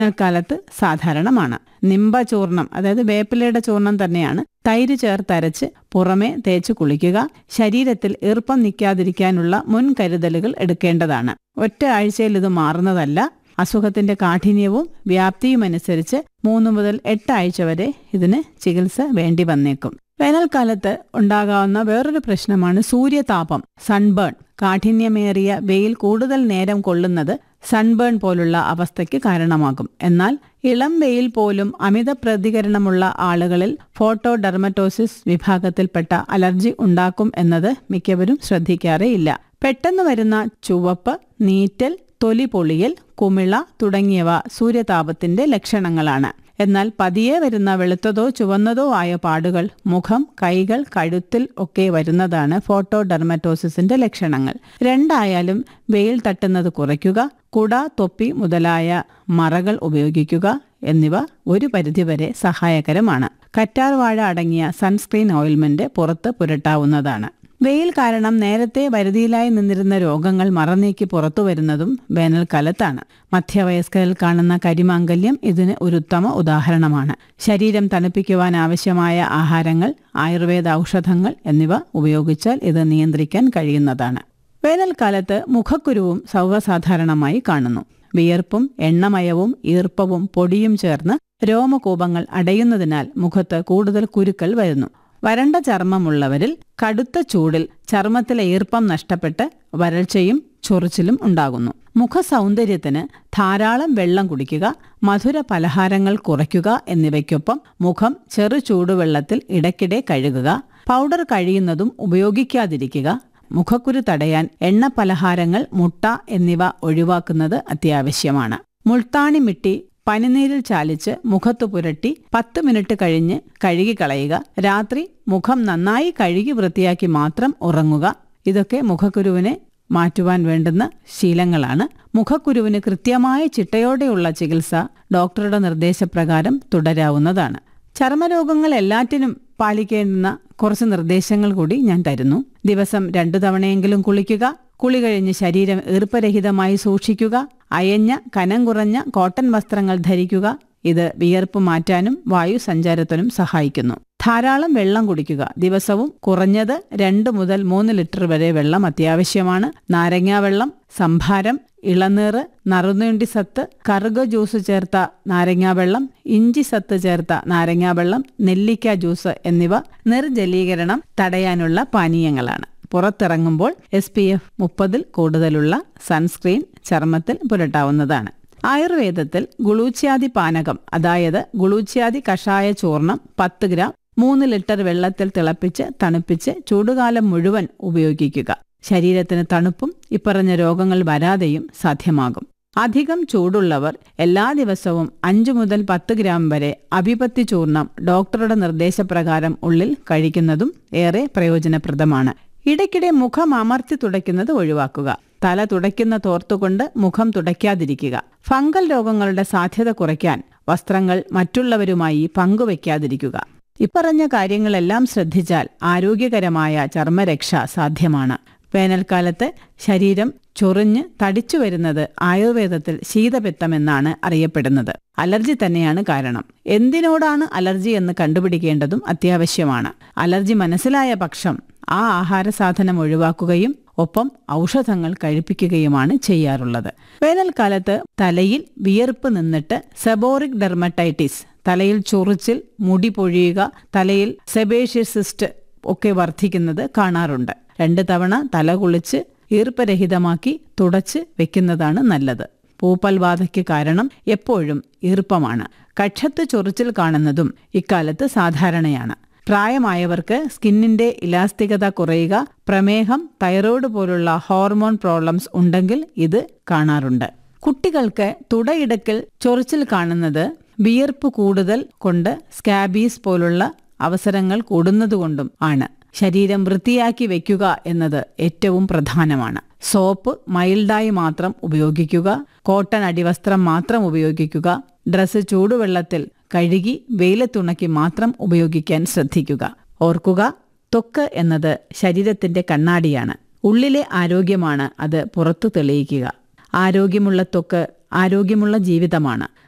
വേനൽക്കാലത്ത് സാധാരണമാണ് നിംബ ചൂർണം അതായത് വേപ്പിലയുടെ ചൂർണം തന്നെയാണ് തൈര് ചേർത്തരച്ച് പുറമെ തേച്ച് കുളിക്കുക ശരീരത്തിൽ ഈർപ്പം നിൽക്കാതിരിക്കാനുള്ള മുൻകരുതലുകൾ എടുക്കേണ്ടതാണ് ഒറ്റ ആഴ്ചയിൽ ഇത് മാറുന്നതല്ല അസുഖത്തിന്റെ കാഠിന്യവും വ്യാപ്തിയും അനുസരിച്ച് മൂന്ന് മുതൽ എട്ട് ആഴ്ച വരെ ഇതിന് ചികിത്സ വേണ്ടി വന്നേക്കും വേനൽക്കാലത്ത് ഉണ്ടാകാവുന്ന വേറൊരു പ്രശ്നമാണ് സൂര്യതാപം സൺബേൺ കാഠിന്യമേറിയ വെയിൽ കൂടുതൽ നേരം കൊള്ളുന്നത് സൺബേൺ പോലുള്ള അവസ്ഥയ്ക്ക് കാരണമാകും എന്നാൽ ഇളം വെയിൽ പോലും അമിത പ്രതികരണമുള്ള ആളുകളിൽ ഫോട്ടോ ഡെർമറ്റോസിസ് വിഭാഗത്തിൽപ്പെട്ട അലർജി ഉണ്ടാക്കും എന്നത് മിക്കവരും ശ്രദ്ധിക്കാറേയില്ല പെട്ടെന്ന് വരുന്ന ചുവപ്പ് നീറ്റൽ തൊലി പൊളിയൽ കുമിള തുടങ്ങിയവ സൂര്യതാപത്തിന്റെ ലക്ഷണങ്ങളാണ് എന്നാൽ പതിയെ വരുന്ന വെളുത്തതോ ചുവന്നതോ ആയ പാടുകൾ മുഖം കൈകൾ കഴുത്തിൽ ഒക്കെ വരുന്നതാണ് ഫോട്ടോ ഡെർമറ്റോസിസിന്റെ ലക്ഷണങ്ങൾ രണ്ടായാലും വെയിൽ തട്ടുന്നത് കുറയ്ക്കുക കുട തൊപ്പി മുതലായ മറകൾ ഉപയോഗിക്കുക എന്നിവ ഒരു പരിധിവരെ സഹായകരമാണ് കറ്റാർ വാഴ അടങ്ങിയ സൺസ്ക്രീൻ ഓയിൽമെന്റ് പുറത്ത് പുരട്ടാവുന്നതാണ് വെയിൽ കാരണം നേരത്തെ വരുതിയിലായി നിന്നിരുന്ന രോഗങ്ങൾ മറനീക്കി പുറത്തു വരുന്നതും വേനൽക്കാലത്താണ് മധ്യവയസ്കരിൽ കാണുന്ന കരിമാങ്കല്യം ഇതിന് ഒരു ഉത്തമ ഉദാഹരണമാണ് ശരീരം തണുപ്പിക്കുവാൻ ആവശ്യമായ ആഹാരങ്ങൾ ആയുർവേദ ഔഷധങ്ങൾ എന്നിവ ഉപയോഗിച്ചാൽ ഇത് നിയന്ത്രിക്കാൻ കഴിയുന്നതാണ് വേനൽക്കാലത്ത് മുഖക്കുരുവും സർവ്വസാധാരണമായി കാണുന്നു വിയർപ്പും എണ്ണമയവും ഈർപ്പവും പൊടിയും ചേർന്ന് രോമകൂപങ്ങൾ അടയുന്നതിനാൽ മുഖത്ത് കൂടുതൽ കുരുക്കൾ വരുന്നു വരണ്ട ചർമ്മമുള്ളവരിൽ കടുത്ത ചൂടിൽ ചർമ്മത്തിലെ ഈർപ്പം നഷ്ടപ്പെട്ട് വരൾച്ചയും ചൊറിച്ചിലും ഉണ്ടാകുന്നു മുഖസൗന്ദര്യത്തിന് ധാരാളം വെള്ളം കുടിക്കുക മധുര പലഹാരങ്ങൾ കുറയ്ക്കുക എന്നിവയ്ക്കൊപ്പം മുഖം ചെറു ചൂടുവെള്ളത്തിൽ ഇടയ്ക്കിടെ കഴുകുക പൗഡർ കഴിയുന്നതും ഉപയോഗിക്കാതിരിക്കുക മുഖക്കുരു തടയാൻ എണ്ണ പലഹാരങ്ങൾ മുട്ട എന്നിവ ഒഴിവാക്കുന്നത് അത്യാവശ്യമാണ് മുൾത്താണി മിട്ടി പനിനീരിൽ ചാലിച്ച് മുഖത്തു പുരട്ടി പത്ത് മിനിറ്റ് കഴിഞ്ഞ് കഴുകിക്കളയുക രാത്രി മുഖം നന്നായി കഴുകി വൃത്തിയാക്കി മാത്രം ഉറങ്ങുക ഇതൊക്കെ മുഖക്കുരുവിനെ മാറ്റുവാൻ വേണ്ടുന്ന ശീലങ്ങളാണ് മുഖക്കുരുവിന് കൃത്യമായ ചിട്ടയോടെയുള്ള ചികിത്സ ഡോക്ടറുടെ നിർദ്ദേശപ്രകാരം തുടരാവുന്നതാണ് ചർമ്മരോഗങ്ങൾ എല്ലാറ്റിനും പാലിക്കേണ്ടുന്ന കുറച്ച് നിർദ്ദേശങ്ങൾ കൂടി ഞാൻ തരുന്നു ദിവസം രണ്ടു തവണയെങ്കിലും കുളിക്കുക കുളി കഴിഞ്ഞ് ശരീരം ഈർപ്പരഹിതമായി സൂക്ഷിക്കുക അയഞ്ഞ കനം കുറഞ്ഞ കോട്ടൺ വസ്ത്രങ്ങൾ ധരിക്കുക ഇത് വിയർപ്പ് മാറ്റാനും വായു സഞ്ചാരത്തിനും സഹായിക്കുന്നു ധാരാളം വെള്ളം കുടിക്കുക ദിവസവും കുറഞ്ഞത് രണ്ട് മുതൽ മൂന്ന് ലിറ്റർ വരെ വെള്ളം അത്യാവശ്യമാണ് നാരങ്ങാവെള്ളം സംഭാരം ഇളനീർ നറുനീണ്ടി സത്ത് കറുക ജ്യൂസ് ചേർത്ത നാരങ്ങാവെള്ളം ഇഞ്ചി സത്ത് ചേർത്ത നാരങ്ങാവെള്ളം നെല്ലിക്ക ജ്യൂസ് എന്നിവ നിർജലീകരണം തടയാനുള്ള പാനീയങ്ങളാണ് പുറത്തിറങ്ങുമ്പോൾ എസ് പി എഫ് മുപ്പതിൽ കൂടുതലുള്ള സൺസ്ക്രീൻ ചർമ്മത്തിൽ പുരട്ടാവുന്നതാണ് ആയുർവേദത്തിൽ ഗുളൂച്യാദി പാനകം അതായത് ഗുളൂച്യാദി കഷായ ചൂർണം പത്ത് ഗ്രാം മൂന്ന് ലിറ്റർ വെള്ളത്തിൽ തിളപ്പിച്ച് തണുപ്പിച്ച് ചൂടുകാലം മുഴുവൻ ഉപയോഗിക്കുക ശരീരത്തിന് തണുപ്പും ഇപ്പറഞ്ഞ രോഗങ്ങൾ വരാതെയും സാധ്യമാകും അധികം ചൂടുള്ളവർ എല്ലാ ദിവസവും അഞ്ചു മുതൽ പത്ത് ഗ്രാം വരെ അഭിപത്തി ചൂർണം ഡോക്ടറുടെ നിർദ്ദേശപ്രകാരം ഉള്ളിൽ കഴിക്കുന്നതും ഏറെ പ്രയോജനപ്രദമാണ് ഇടയ്ക്കിടെ മുഖം അമർത്തി തുടയ്ക്കുന്നത് ഒഴിവാക്കുക തല തുടയ്ക്കുന്ന തോർത്തുകൊണ്ട് മുഖം തുടയ്ക്കാതിരിക്കുക ഫംഗൽ രോഗങ്ങളുടെ സാധ്യത കുറയ്ക്കാൻ വസ്ത്രങ്ങൾ മറ്റുള്ളവരുമായി പങ്കുവയ്ക്കാതിരിക്കുക ഇപ്പറഞ്ഞ കാര്യങ്ങളെല്ലാം ശ്രദ്ധിച്ചാൽ ആരോഗ്യകരമായ ചർമ്മരക്ഷ സാധ്യമാണ് വേനൽക്കാലത്ത് ശരീരം ചൊറിഞ്ഞ് തടിച്ചു വരുന്നത് ആയുർവേദത്തിൽ ശീതപിത്തമെന്നാണ് അറിയപ്പെടുന്നത് അലർജി തന്നെയാണ് കാരണം എന്തിനോടാണ് അലർജി എന്ന് കണ്ടുപിടിക്കേണ്ടതും അത്യാവശ്യമാണ് അലർജി മനസ്സിലായ പക്ഷം ആ ആഹാര സാധനം ഒഴിവാക്കുകയും ഒപ്പം ഔഷധങ്ങൾ കഴിപ്പിക്കുകയുമാണ് ചെയ്യാറുള്ളത് വേനൽക്കാലത്ത് തലയിൽ വിയർപ്പ് നിന്നിട്ട് സെബോറിക് ഡെർമറ്റൈറ്റിസ് തലയിൽ ചൊറിച്ചിൽ മുടി പൊഴിയുക തലയിൽ സെബേഷ്യസിസ്റ്റ് ഒക്കെ വർദ്ധിക്കുന്നത് കാണാറുണ്ട് രണ്ട് തവണ തല കുളിച്ച് ഈർപ്പരഹിതമാക്കി തുടച്ച് വെക്കുന്നതാണ് നല്ലത് പൂപ്പൽബാധയ്ക്ക് കാരണം എപ്പോഴും ഈർപ്പമാണ് കക്ഷത്ത് ചൊറിച്ചിൽ കാണുന്നതും ഇക്കാലത്ത് സാധാരണയാണ് പ്രായമായവർക്ക് സ്കിന്നിന്റെ ഇലാസ്തികത കുറയുക പ്രമേഹം തൈറോയ്ഡ് പോലുള്ള ഹോർമോൺ പ്രോബ്ലംസ് ഉണ്ടെങ്കിൽ ഇത് കാണാറുണ്ട് കുട്ടികൾക്ക് തുടയിടക്കിൽ ചൊറിച്ചിൽ കാണുന്നത് വിയർപ്പ് കൂടുതൽ കൊണ്ട് സ്കാബീസ് പോലുള്ള അവസരങ്ങൾ കൂടുന്നതുകൊണ്ടും ആണ് ശരീരം വൃത്തിയാക്കി വെക്കുക എന്നത് ഏറ്റവും പ്രധാനമാണ് സോപ്പ് മൈൽഡായി മാത്രം ഉപയോഗിക്കുക കോട്ടൺ അടിവസ്ത്രം മാത്രം ഉപയോഗിക്കുക ഡ്രസ്സ് ചൂടുവെള്ളത്തിൽ കഴുകി വെയിലത്തുണക്കി മാത്രം ഉപയോഗിക്കാൻ ശ്രദ്ധിക്കുക ഓർക്കുക ത്വക്ക് എന്നത് ശരീരത്തിന്റെ കണ്ണാടിയാണ് ഉള്ളിലെ ആരോഗ്യമാണ് അത് പുറത്തു തെളിയിക്കുക ആരോഗ്യമുള്ള ത്വക്ക് ആരോഗ്യമുള്ള ജീവിതമാണ്